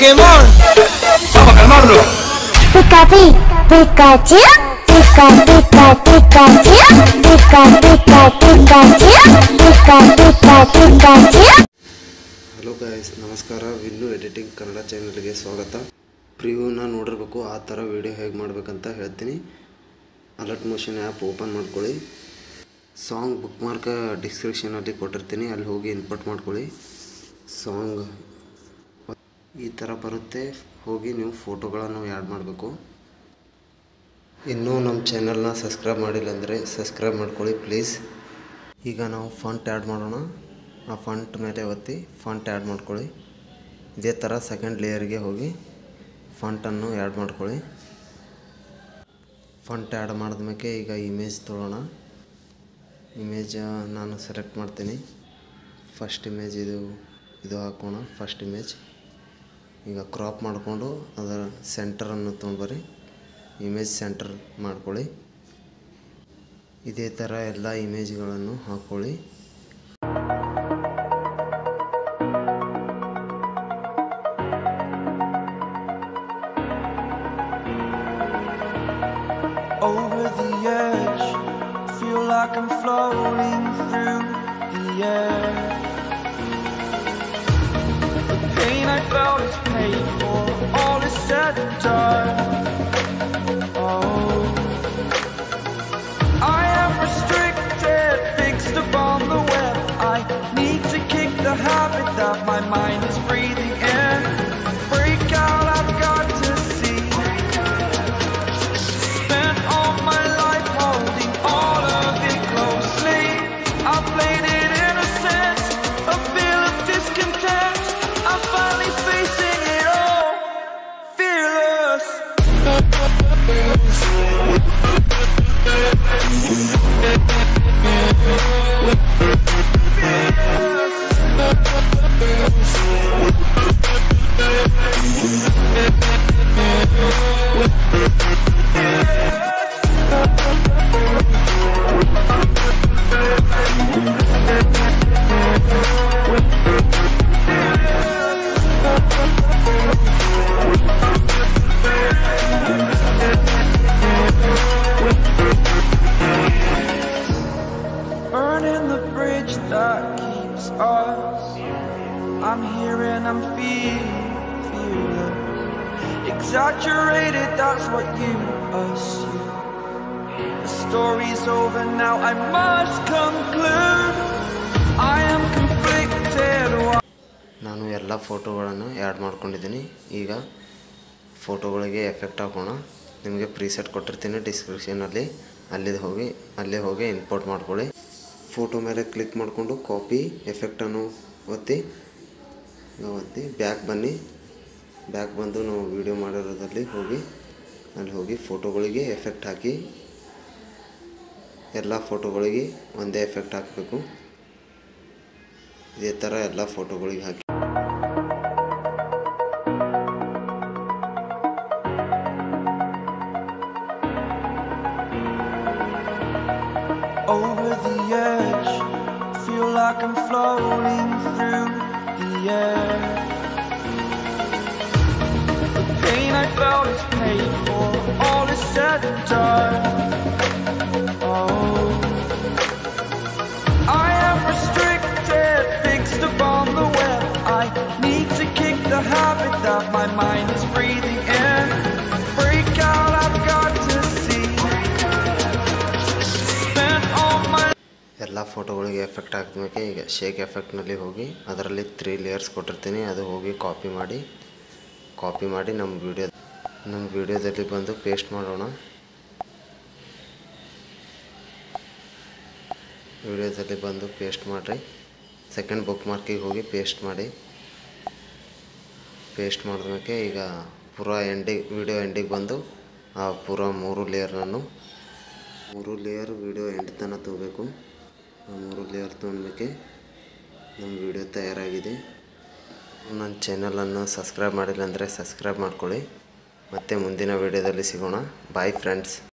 Pokémon. Vamos a calmarlo. Pikachu, Pikachu, Pika Pika Pikachu, Pika Pika Pikachu, Pika Pika Pikachu. Hello guys ನಮಸ್ಕಾರ Vinnu editing Kannada ಚಾನಲ್ಗೆ ಸ್ವಾಗತ ಪ್ರಿವ್ಯೂನ ನೋಡಿರ್ಬೇಕು ಆ ಥರ video ಹೇಗೆ ಮಾಡಬೇಕಂತ ಹೇಳ್ತೀನಿ ಅಲರ್ಟ್ ಮೋಷನ್ ಆ್ಯಪ್ ಓಪನ್ ಮಾಡ್ಕೊಳ್ಳಿ ಸಾಂಗ್ ಬುಕ್ ಮಾರ್ಕ ಡಿಸ್ಕ್ರಿಪ್ಷನಲ್ಲಿ ಕೊಟ್ಟಿರ್ತೀನಿ ಅಲ್ಲಿ ಹೋಗಿ ಇನ್ಪುಟ್ ಮಾಡ್ಕೊಳ್ಳಿ ಸಾಂಗ್ ಈ ಥರ ಬರುತ್ತೆ ಹೋಗಿ ನೀವು ಫೋಟೋಗಳನ್ನು ಆ್ಯಡ್ ಮಾಡಬೇಕು ಇನ್ನೂ ನಮ್ಮ ಚಾನಲ್ನ ಸಬ್ಸ್ಕ್ರೈಬ್ ಮಾಡಿಲ್ಲ ಅಂದರೆ ಸಬ್ಸ್ಕ್ರೈಬ್ ಮಾಡ್ಕೊಳ್ಳಿ ಪ್ಲೀಸ್ ಈಗ ನಾವು ಫಂಟ್ ಆ್ಯಡ್ ಮಾಡೋಣ ಆ ಫಂಟ್ ಮೇಲೆ ಒತ್ತಿ ಫಂಟ್ ಆ್ಯಡ್ ಮಾಡ್ಕೊಳ್ಳಿ ಇದೇ ಥರ ಸೆಕೆಂಡ್ ಲೇಯರ್ಗೆ ಹೋಗಿ ಫಂಟನ್ನು ಆ್ಯಡ್ ಮಾಡ್ಕೊಳ್ಳಿ ಫಂಟ್ ಆ್ಯಡ್ ಮಾಡಿದ್ಮೇಲೆ ಈಗ ಇಮೇಜ್ ತೊಗೊಳ್ಳೋಣ ಇಮೇಜ್ ನಾನು ಸೆಲೆಕ್ಟ್ ಮಾಡ್ತೀನಿ ಫಸ್ಟ್ ಇಮೇಜ್ ಇದು ಇದು ಹಾಕೋಣ ಫಸ್ಟ್ ಇಮೇಜ್ ಈಗ ಕ್ರಾಪ್ ಮಾಡಿಕೊಂಡು ಅದರ ಸೆಂಟರನ್ನು ತೊಗೊಂಡ್ಬರಿ ಇಮೇಜ್ ಸೆಂಟರ್ ಮಾಡ್ಕೊಳ್ಳಿ ಇದೇ ಥರ ಎಲ್ಲ ಇಮೇಜ್ಗಳನ್ನು ಹಾಕ್ಕೊಳ್ಳಿ over the edge. Feel like I'm floating through the air. The pain I felt is paid for, all is said and done. Oh, I am restricted, fixed upon the web. I need to kick the habit that my mind is breathing in. Break out, I've got to see. Spent all my life holding all of it closely. I played it innocent, a feel of discontent. I'm finally facing it all, fearless. Burning the bridge that keeps us. I'm here and I'm feeling, feeling exaggerated. That's what you assume. The story's over now. I must conclude. I am conflicted. Why ನಾನು ಎಲ್ಲ ಫೋಟೋಗಳನ್ನು add ಮಾಡ್ಕೊಂಡಿದ್ದೀನಿ ಈಗ ಫೋಟೋಗಳಿಗೆ effect ಹಾಕೋಣ ನಿಮಗೆ preset ಕೊಟ್ಟಿರ್ತೀನಿ ಡಿಸ್ಕ್ರಿಪ್ಷನಲ್ಲಿ ಅಲ್ಲಿಗೆ ಹೋಗಿ ಅಲ್ಲೇ ಹೋಗಿ ಇಂಪೋರ್ಟ್ ಮಾಡ್ಕೊಳ್ಳಿ ಫೋಟೋ ಮೇಲೆ ಕ್ಲಿಕ್ ಮಾಡಿಕೊಂಡು ಕಾಪಿ ಎಫೆಕ್ಟನ್ನು ಒತ್ತಿ ಈಗ ಒತ್ತಿ ಬ್ಯಾಕ್ ಬನ್ನಿ ಬ್ಯಾಕ್ ಬಂದು ನಾವು ವೀಡಿಯೋ ಮಾಡಿರೋದಲ್ಲಿ ಹೋಗಿ ಅಲ್ಲಿ ಹೋಗಿ ಫೋಟೋಗಳಿಗೆ ಎಫೆಕ್ಟ್ ಹಾಕಿ ಎಲ್ಲ ಫೋಟೋಗಳಿಗೆ ಒಂದೇ ಎಫೆಕ್ಟ್ ಹಾಕಬೇಕು ಇದೇ ಥರ ಎಲ್ಲ ಫೋಟೋಗಳಿಗೆ ಹಾಕಿ over the edge. Feel like I'm floating through the air. The pain I felt is paid for, all is said and done. Oh, I am restricted, fixed upon the web. I need to kick the habit that my mind is breathing in. Break out, I've got to see. Spent all my ಎಲ್ಲ ಫೋಟೋಗಳಿಗೆ effect ಹಾಕಿದ್ಮೇಲೆ ಈಗ shake ಎಫೆಕ್ಟ್ನಲ್ಲಿ ಹೋಗಿ ಅದರಲ್ಲಿ three layers ಕೊಟ್ಟಿರ್ತೀನಿ ಅದು ಹೋಗಿ copy ಮಾಡಿ copy ಮಾಡಿ ನಮ್ಮ ವಿಡಿಯೋ ನಮ್ಮ ವಿಡಿಯೋದಲ್ಲಿ ಬಂದು ಪೇಸ್ಟ್ ಮಾಡೋಣ ವಿಡಿಯೋದಲ್ಲಿ ಬಂದು ಪೇಸ್ಟ್ ಮಾಡಿರಿ ಸೆಕೆಂಡ್ ಬುಕ್ ಮಾರ್ಕಿಗೆ ಹೋಗಿ ಪೇಸ್ಟ್ ಮಾಡಿ ಪೇಸ್ಟ್ ಮಾಡಿದ್ಮೇಲೆ ಈಗ ಪೂರಾ ಎಂಡಿಗೆ ವಿಡಿಯೋ ಎಂಡಿಗೆ ಬಂದು ಆ ಪೂರಾ ಮೂರು ಲೇಯರ್ನನ್ನು ಮೂರು ಲೇಯರ್ ವಿಡಿಯೋ ಎಂಡ್ ತನಕ ತಗೋಬೇಕು ಆ ಮೂರು ಲೇಯರ್ ತೊಗೊಳ್ಬೇಕೆ ನಮ್ಮ ವಿಡಿಯೋ ತಯಾರಾಗಿದೆ ನನ್ನ ಚಾನಲನ್ನು ಸಬ್ಸ್ಕ್ರೈಬ್ ಮಾಡಿಲ್ಲ ಅಂದರೆ ಸಬ್ಸ್ಕ್ರೈಬ್ ಮಾಡ್ಕೊಳ್ಳಿ ಮತ್ತು ಮುಂದಿನ ವಿಡಿಯೋದಲ್ಲಿ ಸಿಗೋಣ ಬಾಯ್ ಫ್ರೆಂಡ್ಸ್